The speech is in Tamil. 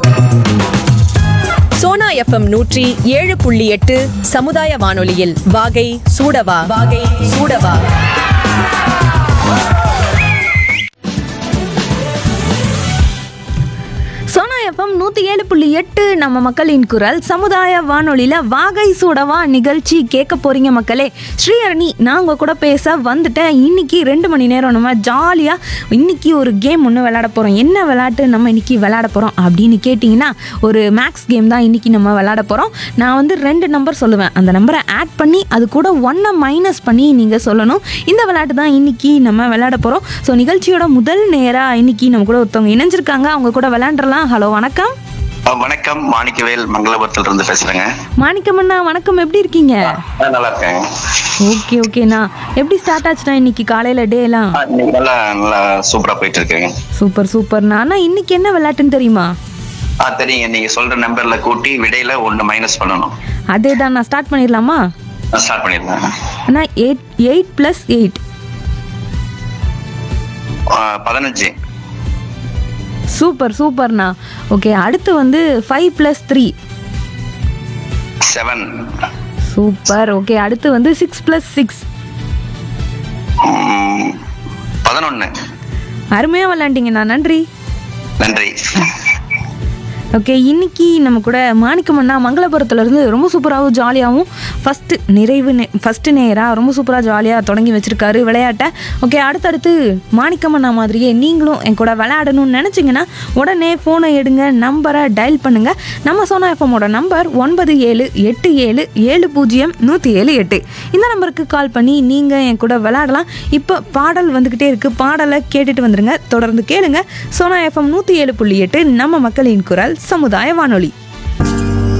சோனா எஃப்எம் நூற்றி ஏழு புள்ளி எட்டு சமுதாய வானொலியில் வாகை சூடவா வாகை சூடவா சோனா எஃப்எம் நூற்றி ஏழு புள்ளி எட்டு நம்ம மக்களின் குரல் சமுதாய வானொலியில் வாகை சூடவா நிகழ்ச்சி கேட்க போறீங்க மக்களே ஸ்ரீஹரணி நான் உங்கள் கூட பேச வந்துட்டேன் இன்னைக்கு ரெண்டு மணி நேரம் நம்ம ஜாலியாக இன்னைக்கு ஒரு கேம் ஒன்று விளையாட போகிறோம் என்ன விளையாட்டு நம்ம இன்னைக்கு விளையாட போகிறோம் அப்படின்னு கேட்டிங்கன்னா ஒரு மேக்ஸ் கேம் தான் இன்னைக்கு நம்ம விளையாட போகிறோம் நான் வந்து ரெண்டு நம்பர் சொல்லுவேன் அந்த நம்பரை ஆட் பண்ணி அது கூட ஒன்றை மைனஸ் பண்ணி நீங்கள் சொல்லணும் இந்த விளையாட்டு தான் இன்னைக்கு நம்ம விளையாட போகிறோம் ஸோ நிகழ்ச்சியோட முதல் நேராக இன்னைக்கு நம்ம கூட ஒருத்தவங்க இணைஞ்சிருக்காங்க அவங்க கூட விளையாண்டுறலாம் ஹலோ வணக்கம் அஹ் வணக்கம் மாணிக்கவேல் மங்களபுரத்துல இருந்து பேசுறேங்க மாணிக்கமண்ணா வணக்கம் எப்படி இருக்கீங்க அஹ் நல்லா இருக்கேங்க ஓகே ஓகேண்ணா எப்படி ஸ்டார்ட் ஆச்சுண்ணா இன்னைக்கு காலையில் டே எல்லாம் அஹ் இன்னைக்கு நல்லா நல்லா சூப்பரா போயிட்டு இருக்கேங்க சூப்பர் சூப்பர்ண்ணா அண்ணா இன்னைக்கு என்ன விளையாட்டுன்னு தெரியுமா ஆ தெரியுங்க நீங்க சொல்ற நம்பர்ல கூட்டி விடையில ஒண்ணு மைனஸ் பண்ணணும் அதே தான் நான் ஸ்டார்ட் பண்ணிடலாமா ஸ்டார்ட் பண்ணிருந்தேன் அண்ணா எயிட் எயிட் ப்ளஸ் எயிட் பதினஞ்சு சூப்பர் சூப்பர்ண்ணா ஓகே அடுத்து வந்து five plus three seven super okay அடுத்து வந்து சிக்ஸ் ப்ளஸ் சிக்ஸ் பதினொன்னு அருமையாக விளையாண்டிங்கண்ணா நன்றி நன்றி ஓகே இன்னைக்கு நம்ம கூட மாணிக்கமண்ணா மங்களபுரத்துலேருந்து ரொம்ப சூப்பராகவும் ஜாலியாகவும் ஃபஸ்ட்டு நிறைவு நே ஃபஸ்ட்டு நேராக ரொம்ப சூப்பராக ஜாலியாக தொடங்கி வச்சுருக்காரு விளையாட்டை ஓகே அடுத்தடுத்து மாணிக்கமண்ணா மாதிரியே நீங்களும் என் கூட விளையாடணும்னு நினச்சிங்கன்னா உடனே ஃபோனை எடுங்க நம்பரை டயல் பண்ணுங்கள் நம்ம சோனா எஃப்எம்மோட நம்பர் ஒன்பது ஏழு எட்டு ஏழு ஏழு பூஜ்ஜியம் நூற்றி ஏழு எட்டு இந்த நம்பருக்கு கால் பண்ணி நீங்கள் என் கூட விளையாடலாம் இப்போ பாடல் வந்துக்கிட்டே இருக்குது பாடலை கேட்டுட்டு வந்துடுங்க தொடர்ந்து கேளுங்க சோனா எஃப்எம் நூற்றி ஏழு புள்ளி எட்டு நம்ம மக்களின் குரல் சமுதாய வானொலி